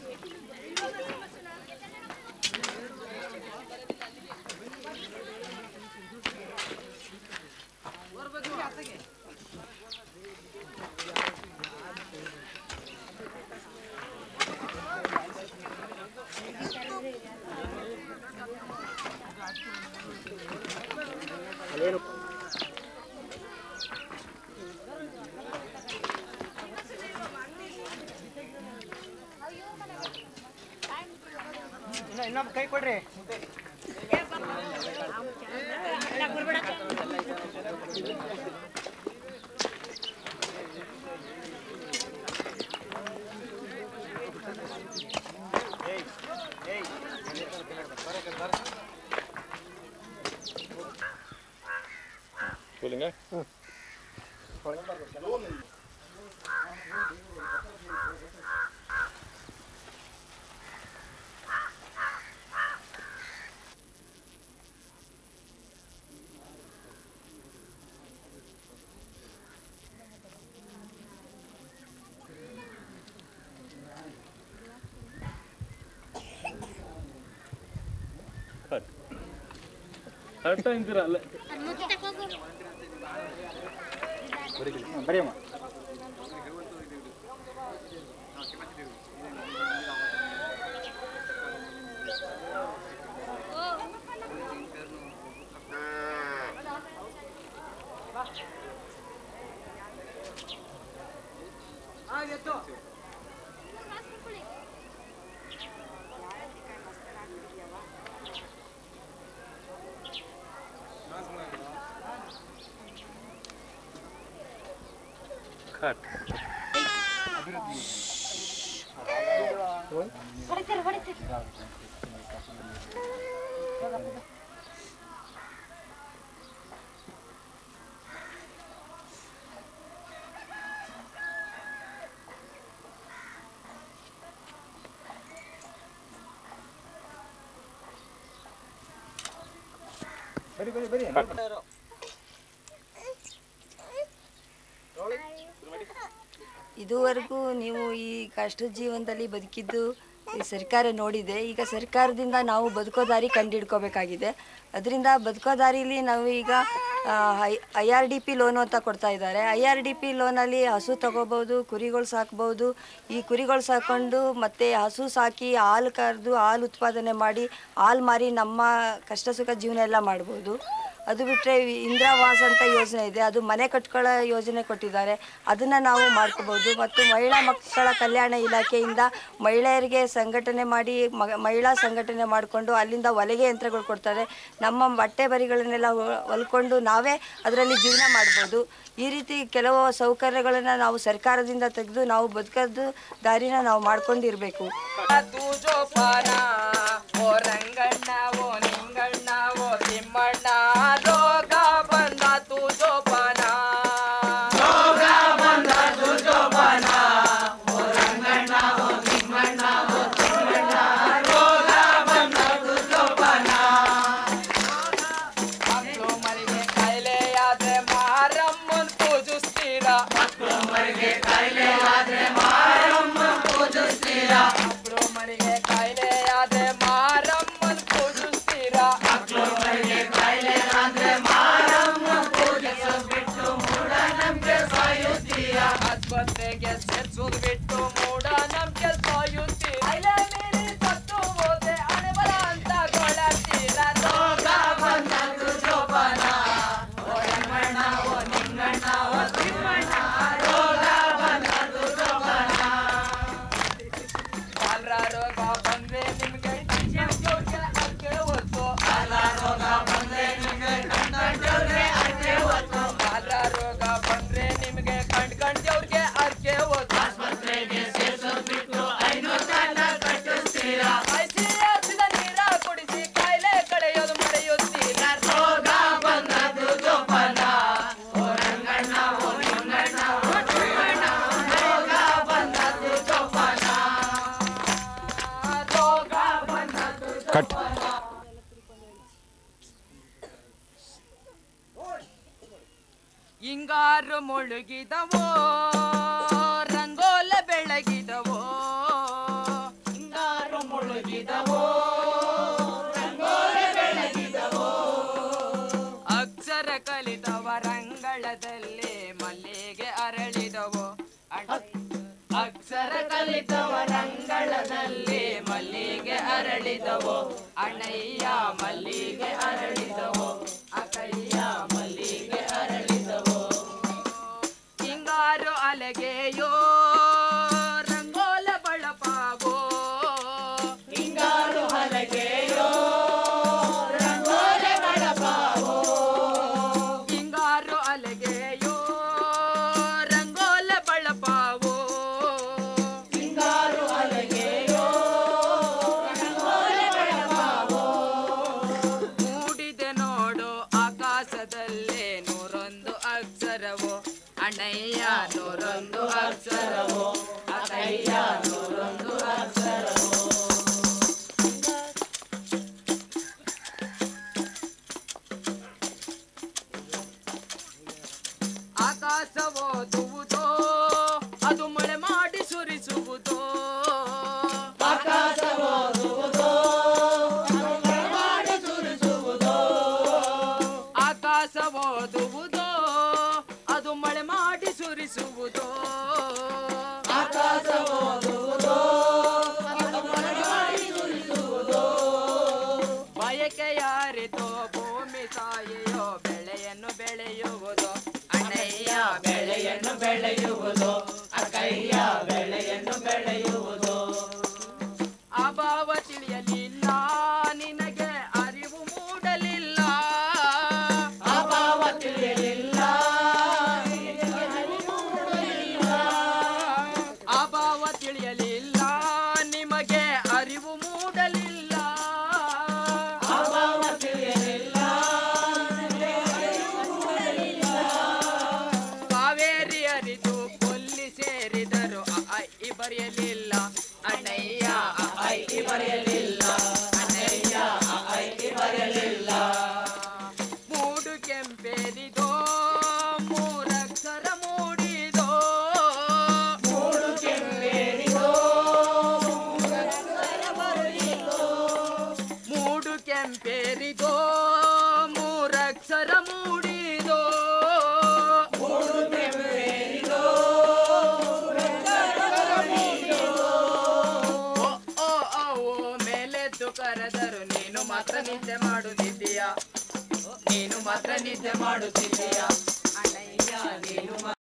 ಇನ್ನೊಂದು ಕೈ ಕೊಡ್ರಿ ಕೂಲಿಂಗ ಅರ್ಥ ಅಂತೀರ ಅಲ್ಲ ಬರೀಮ್ಮ ಕಟ್ ಬರಿ ಬರಿ ಬರಿ ಇದುವರೆಗೂ ನೀವು ಈ ಕಷ್ಟದ ಜೀವನದಲ್ಲಿ ಬದುಕಿದ್ದು ಈ ಸರ್ಕಾರ ನೋಡಿದೆ ಈಗ ಸರ್ಕಾರದಿಂದ ನಾವು ಬದುಕೋ ದಾರಿ ಕಂಡುಹಿಡ್ಕೋಬೇಕಾಗಿದೆ ಅದರಿಂದ ಬದುಕೋ ದಾರಿಲಿ ನಾವು ಈಗ I R D P loan ಅಂತ ಕೊಡ್ತಾ ಇದ್ದಾರೆ ಐ ಆರ್ ಡಿ ಪಿ ಲೋನಲ್ಲಿ ಹಸು ತಗೋಬೋದು ಕುರಿಗಳು ಸಾಕ್ಬೋದು ಈ ಕುರಿಗಳು ಸಾಕೊಂಡು ಮತ್ತು ಹಸು ಸಾಕಿ ಹಾಲು ಕರೆದು ಹಾಲು ಉತ್ಪಾದನೆ ಮಾಡಿ ಹಾಲು ಮಾರಿ ನಮ್ಮ ಕಷ್ಟ ಸುಖ ಜೀವನ ಎಲ್ಲ ಮಾಡ್ಬೋದು ಅದು ಬಿಟ್ಟರೆ ಇಂದಿರಾವಾಸ ಅಂತ ಯೋಜನೆ ಇದೆ ಅದು ಮನೆ ಕಟ್ಕೊಳ್ಳೋ ಯೋಜನೆ ಕೊಟ್ಟಿದ್ದಾರೆ ಅದನ್ನು ನಾವು ಮಾಡ್ಕೋಬೋದು ಮತ್ತು ಮಹಿಳಾ ಮಕ್ಕಳ ಕಲ್ಯಾಣ ಇಲಾಖೆಯಿಂದ ಮಹಿಳೆಯರಿಗೆ ಸಂಘಟನೆ ಮಾಡಿ ಮ ಮಹಿಳಾ ಸಂಘಟನೆ ಮಾಡಿಕೊಂಡು ಅಲ್ಲಿಂದ ಹೊಲಿಗೆ ಯಂತ್ರಗಳು ಕೊಡ್ತಾರೆ ನಮ್ಮ ಬಟ್ಟೆ ಬರಿಗಳನ್ನೆಲ್ಲ ಹೊ- ಹೊಲ್ಕೊಂಡು ನಾವೇ ಅದರಲ್ಲಿ ಜೀವನ ಮಾಡ್ಬೋದು ಈ ರೀತಿ ಕೆಲವು ಸೌಕರ್ಯಗಳನ್ನು ನಾವು ಸರ್ಕಾರದಿಂದ ತೆಗೆದು ನಾವು ಬದುಕೋದು ದಾರಿನ ನಾವು ಮಾಡ್ಕೊಂಡಿರಬೇಕು ತೂ ಜೋಪಾನ ಓ ರಂಗಣ್ಣ ಓ ನಿಂಗಣ್ಣ ಓ ತಿಮ್ಮಣ್ಣ ರೋಗ ಬಂದ ತೂ ಜೋಪಾನ ಮಕ್ಕಳು ಮರಿಗೆ ಕಾಯಿಲೆಯಾದ್ರೆ ಮಾರಮ್ಮನ್ ಪೂಜಿಸ್ತೀರಾ ಮಕ್ಕಳು ಮರಿಗೆ ಕಾಯಿಲೆಯಾದ್ರೆ ಮಾರಮ್ಮನ್ ಪೂಜಿಸ್ತೀರಾ ಮಕ್ಕಳು ಮರಿಗೆ ಕಾಯಿಲೆಯಾದ್ರೆ ಮಾರಮ್ಮನ್ ಪೂಜಿಸ್ತೀರಾ ಮಕ್ಕಳು ಮರಿಗೆ ಕಾಯಿಲೆಯಾದ್ರೆ ಮಾರಮ್ಮನ್ ಪೂಜಿಸ್ಬಿಟ್ಟು ಮೂಢನಂಬಿಕೆ ಸಾಯುತ್ತೀರಾ ಆಸ್ಪತ್ರೆಗೆ ಸೇರ್ಸೋದು ಬಿಟ್ಟು ಮೂಢನಂಬಿಕೆ ಸಾಯುತ್ತೀರಾ ಕಾಯಿಲೆ ಮೀರಿ ಸತ್ತು ಹೋದೆ ಹಣೆಬರ ಅಂತ ಗೊಳತೀರಾ ರೋಗ ಬಂದದ್ದು ಜೋಪಾನ ಓ ರಂಗಣ್ಣ ಓ ನಿಂಗಣ್ಣ ಓ ತಿಮ್ಮಣ್ಣ ರೋಗ ಬಂದದ್ದು ಜೋಪಾನ ಬಾಲ್ರ ರೋಗ ಬಂದ್ರೆ ನಿಮ್ಗೆ ಜೋಗ್ಯ ಅಕ್ಕೆ ಒತ್ತು ಬಾಲ್ರ ರೋಗ ಬಂದ್ರೆ ನಿಮ್ಗೆ ಕಂಡ್ಕಂಡವ್ರಿಗೆ ಅಕ್ಕೆ ಒತ್ತು ಬಾಲ್ರ ರೋಗ ಬಂದ್ರೆ ನಿಮ್ಗೆ ಕಂಡ್ಕಂಡವ್ರಿಗೆ ಅಕ್ಕೆ ಒತ್ತು ಆಸ್ಪತ್ರೆಗೆ ಸೇರ್ಸೋದ್ ಬಿಟ್ಟು ಐನೂರು ಜನ ಕಟ್ಟಿಸ್ತೀರಾ ಐಸಿಎಸ್ನ ನೀರ ಕುಡಿಸಿ ಕಾಯಿಲೆ ಕಳೆಯೋದು ಮರೆಯುತ್ತೀರಾ ರೋಗ ಬಂದದ್ದು ಜೋಪಾನ ಓ ರಂಗಣ್ಣ ಓ ನಿಂಗಣ್ಣ ಓ ತಿಮ್ಮಣ್ಣ ರೋಗ ಬಂದದ್ದು ಜೋಪಾನ ರೋಗ ಬಂದದ್ದು ಕಟ್ ಹಿಂಗಾರು ಮುಳುಗಿದವೋ ರಂಗೋಲ ಬೆಳಗಿದವೋ ರಂಗಳದಲ್ಲಿ ಮಲ್ಲಿಗೆ ಅರಳಿದವು ಅಣ್ಣ ಅಕ್ಷರ ಕಲಿತವ ರಂಗಳದಲ್ಲಿ ಮಲ್ಲಿಗೆ ಅರಳಿದವು ಅಣ್ಣಯ್ಯ ಮಲ್ಲಿಗೆ ಅರಳಿದವು ಅಕಯ್ಯ ಮಲ್ಲಿಗೆ ಅರಳಿದವು ಹಿಂಗಾರು ಅಲಗೆಯೋ ರಂಗೋಲ ಬಳಪಾವೋ ಹಿಂಗಾರು ಹಲಗೆಯೋ ರಂಗೋಲೆ ಬಳಪಾವೋ ಹಿಂಗಾರು ಅಲಗೆಯೋ ರಂಗೋಲ ಬಳಪಾವೋ ಹಿಂಗಾರು ಅಲಗೆಯೋ ರಂಗೋಲೆ ಬಳಪಾವೋ ಮೂಡಿದೆ ನೋಡು ಆಕಾಶದಲ್ಲೇ ನೂರೊಂದು ಅಕ್ಷರವು ಅಣ್ಣಯ್ಯ ನೂರೊಂದು ಅಕ್ಷರವು ಅಕಯ್ಯ ನೂರೊಂದು ಅಕ್ಷರವು ಆಕಾಶ ಓದುವುದೋ ಅದು ಮಳೆ ಮಾಡಿ ಸುರಿಸುವುದೋ ಆಕಾಶ ಓದುವುದೋ ಆಕಾಶ ಓದುವುದೋ ಅದು ಮಳೆ ಮಾಡಿ ಸುರಿಸುವುದೋ ಆಕಾಶ ಓದುವುದೋ ಬಯಕೆ ಯಾರಿತೋ ಭೂಮಿ ತಾಯಿಯೋ ಬೆಳೆಯನ್ನು ಬೆಳೆಯುವುದು ಅಣ್ಣಯ್ಯ ಬೆಳೆಯನ್ನು ಬೆಳೆಯುವುದು ಅಕ್ಕಯ್ಯ ಬೆಳೆಯನ್ನು ಬೆಳೆಯುವುದು ಅಭಾವ ತಿಳಿಯಲಿಲ್ಲ ನಿನಗೆ ಅರಿವು ಮೂಡಲಿಲ್ಲ ಅಭಾವ ತಿಳಿಯಲಿಲ್ಲ ಅಭಾವ ತಿಳಿಯಲಿಲ್ಲ ನಿಮಗೆ ಅರಿವು ಮೂಡಲಿಲ್ಲ ಅಭಾವ ತಿಳಿಯಲಿಲ್ಲ ಕಾವೇರಿ ಅರಿತು ಕೊಲ್ಲಿ ಸೇರಿದರು ಅ, ಆ, ಇ ಬರೆಯಲಿಲ್ಲ ಅಣ್ಣಯ್ಯ ಅ, ಆ, ಇ ಬರೆಯಲಿಲ್ಲ ಅಣ್ಣಯ್ಯ ಅ, ಆ, ಇ ಬರೆಯಲಿಲ್ಲ ಮೂಡು ಕೆಂಪೇರಿದೋ ಮೂರಕ್ಷರ ಮೂಡಿದೋ ಮೂಡು ಕೆಂಪೇರಿದೋ ಮೂಡು ಕೆಂಪೇರಿದೋ ಮೂರಕ್ಷರ ಮೂಡಿದೋ ಮೂಡು ಕೆಂಪೇರಿದೋ ಓ ಓ ಓ ಓ ಮೇಲೆದ್ದು ಕರೆದರು ನೀನು ಮಾತ್ರ ನಿದ್ದೆ ಮಾಡುತ್ತಿದ್ದೀಯ ನೀನು ಮಾತ್ರ ನಿದ್ದೆ ಮಾಡುತ್ತಿದ್ದೀಯ ಅಣ್ಣಯ್ಯ ನೀನು ಮಾತ್ರ